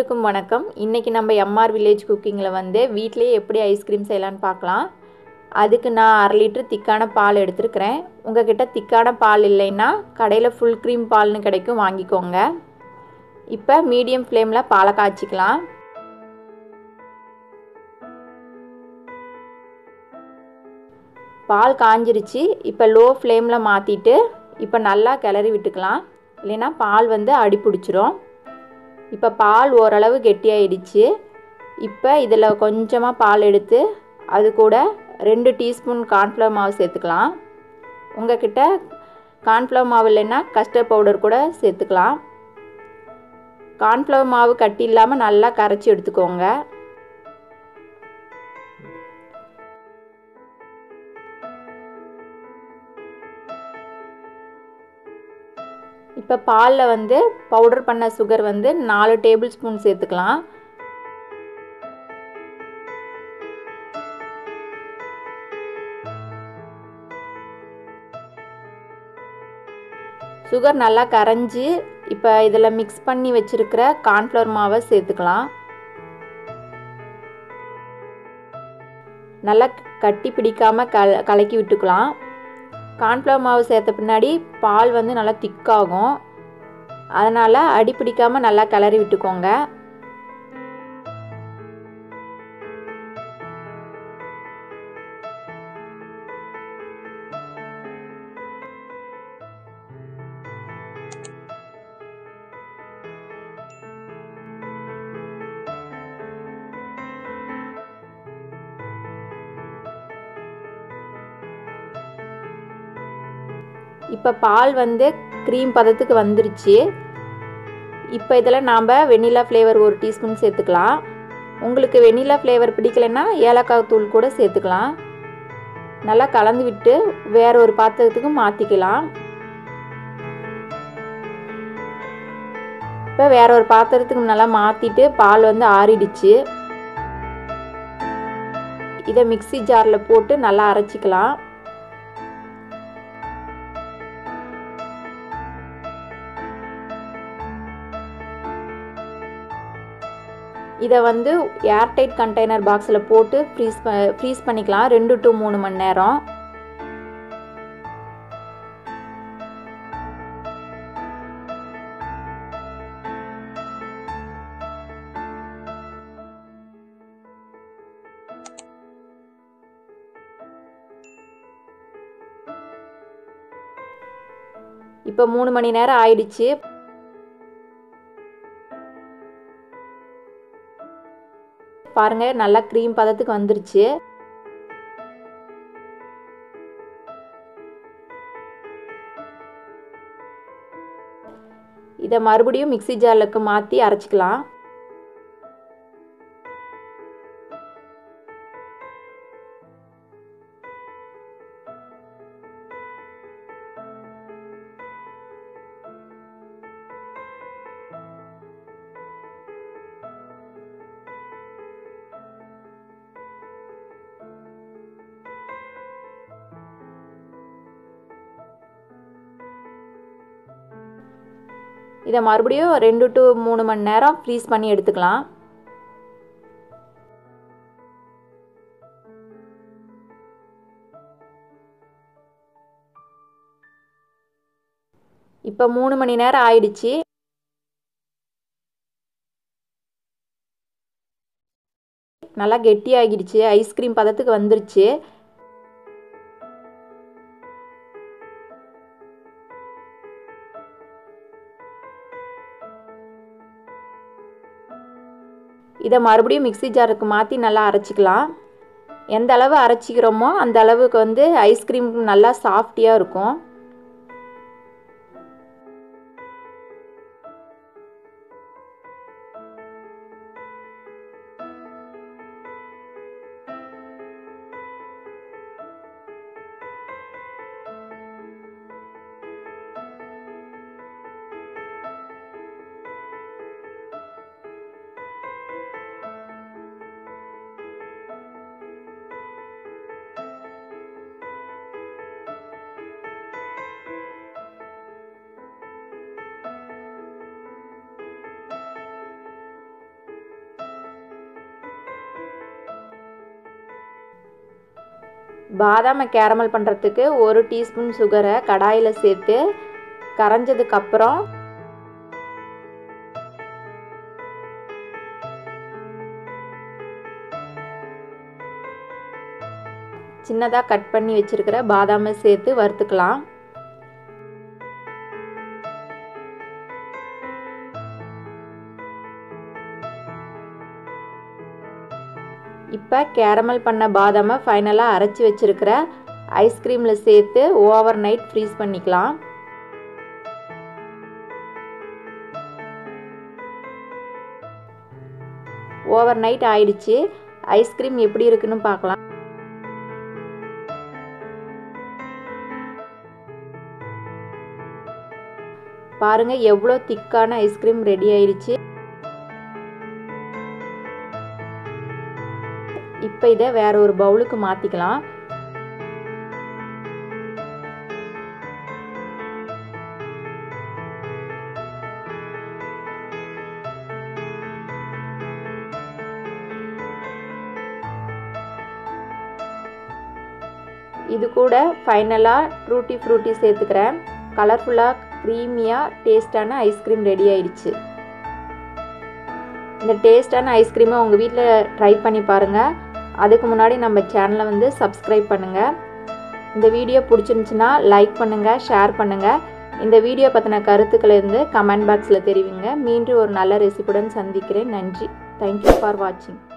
அனைவருக்கும் வணக்கம் இன்றைக்கி நம்ம எம்ஆர் வில்லேஜ் குக்கிங்கில் வந்து வீட்டிலேயே எப்படி ஐஸ்கிரீம் செய்யலான்னு பார்க்கலாம் அதுக்கு நான் அரை லிட்டர் திக்கான பால் எடுத்துருக்கிறேன் உங்ககிட்ட திக்கான பால் இல்லைன்னா கடையில் ஃபுல் க்ரீம் பால்னு கிடைக்கும் வாங்கிக்கோங்க இப்போ மீடியம் ஃப்ளேமில் பாலை காய்ச்சிக்கலாம் பால் காஞ்சிருச்சு இப்போ லோ ஃப்ளேமில் மாற்றிட்டு இப்போ நல்லா கிளறி விட்டுக்கலாம் இல்லைன்னா பால் வந்து அடி பிடிச்சிரும் இப்போ பால் ஓரளவு கெட்டியாயிடுச்சு இப்போ இதில் கொஞ்சமாக பால் எடுத்து அது கூட ரெண்டு டீஸ்பூன் கார்ன்ஃப்ளவர் மாவு சேர்த்துக்கலாம் உங்ககிட்ட கார்ன்ஃப்ளவர் மாவு இல்லைன்னா கஸ்டர்ட் பவுடர் கூட சேர்த்துக்கலாம் கார்ன்ஃப்ளவர் மாவு கட்டி இல்லாமல் நல்லா கரைச்சி எடுத்துக்கோங்க இப்போ பாலில் வந்து பவுடர் பண்ண சுகர் வந்து நாலு டேபிள் ஸ்பூன் சேர்த்துக்கலாம் சுகர் நல்லா கரைஞ்சி இப்போ இதில் மிக்ஸ் பண்ணி வச்சுருக்கிற கார்ன்ஃப்ளவர் மாவை சேர்த்துக்கலாம் நல்லா கட்டி பிடிக்காமல் கல கலக்கி விட்டுக்கலாம் கார்ன்ஃப்ளவர் மாவு சேர்த்த பின்னாடி பால் வந்து நல்லா திக்காகும் அதனால் அடி பிடிக்காமல் நல்லா கிளறி விட்டுக்கோங்க இப்போ பால் வந்து க்ரீம் பதத்துக்கு வந்துருச்சு இப்போ இதில் நாம் வெண்ணிலா ஃப்ளேவர் ஒரு டீஸ்பூன் சேர்த்துக்கலாம் உங்களுக்கு வெண்ணிலா ஃப்ளேவர் பிடிக்கலைன்னா ஏலக்காய் தூள் கூட சேர்த்துக்கலாம் நல்லா கலந்து விட்டு வேற ஒரு பாத்திரத்துக்கு மாற்றிக்கலாம் இப்போ வேற ஒரு பாத்திரத்துக்கு நல்லா மாற்றிட்டு பால் வந்து ஆறிடுச்சு இதை மிக்சி ஜாரில் போட்டு நல்லா அரைச்சிக்கலாம் இதை வந்து ஏர்டைட் கண்டெய்னர் பாக்ஸில் போட்டு ஃப்ரீஸ் ப ஃப்ரீஸ் பண்ணிக்கலாம் ரெண்டு டு மூணு மணி நேரம் இப்போ மூணு மணி நேரம் ஆயிடுச்சு பாருங்க நல்லா க்ரீம் பதத்துக்கு வந்துருச்சு இதை மறுபடியும் மிக்சி ஜாருக்கு மாற்றி அரைச்சிக்கலாம் இதை மறுபடியும் ரெண்டு டு மூணு மணி நேரம் ஃப்ரீஸ் பண்ணி எடுத்துக்கலாம் இப்போ மூணு மணி நேரம் ஆயிடுச்சு நல்லா கெட்டியாகிடுச்சு ஐஸ்கிரீம் பதத்துக்கு வந்துருச்சு இதை மறுபடியும் மிக்சி ஜாருக்கு மாற்றி நல்லா அரைச்சிக்கலாம் எந்த அளவு அரைச்சிக்கிறோமோ அந்த அளவுக்கு வந்து ஐஸ்கிரீம் நல்லா சாஃப்டியாக இருக்கும் பாதாமை கேரமல் பண்ணுறதுக்கு ஒரு டீஸ்பூன் சுகரை கடாயில் சேர்த்து கரைஞ்சதுக்கப்புறம் சின்னதாக கட் பண்ணி வச்சுருக்கிற பாதாமை சேர்த்து வறுத்துக்கலாம் இப்போ கேரமல் பண்ண பாதாமை ஃபைனலாக அரைச்சி வச்சுருக்கிற ஐஸ்கிரீமில் சேர்த்து ஓவர் நைட் ஃப்ரீஸ் பண்ணிக்கலாம் ஓவர் நைட் ஆயிடுச்சு ஐஸ்கிரீம் எப்படி இருக்குன்னு பார்க்கலாம் பாருங்க எவ்வளோ திக்கான ஐஸ்கிரீம் ரெடி ஆயிடுச்சு இப்போ இதை வேற ஒரு பவுலுக்கு மாற்றிக்கலாம் இது கூட ஃபைனலாக ஃப்ரூட்டி ஃப்ரூட்டி சேர்த்துக்கிறேன் கலர்ஃபுல்லாக க்ரீமியாக டேஸ்டான ஐஸ்கிரீம் ரெடி ஆயிடுச்சு இந்த டேஸ்டான ஐஸ்கிரீமை உங்கள் வீட்டில் ட்ரை பண்ணி பாருங்கள் அதுக்கு முன்னாடி நம்ம சேனலை வந்து சப்ஸ்கிரைப் பண்ணுங்கள் இந்த வீடியோ பிடிச்சிருந்துச்சுன்னா லைக் பண்ணுங்கள் ஷேர் பண்ணுங்கள் இந்த வீடியோ பற்றின கருத்துக்களை இருந்து கமெண்ட் பாக்ஸில் தெரிவிங்க மீண்டும் ஒரு நல்ல ரெசிபியுடன் சந்திக்கிறேன் நன்றி தேங்க்யூ ஃபார் வாட்சிங்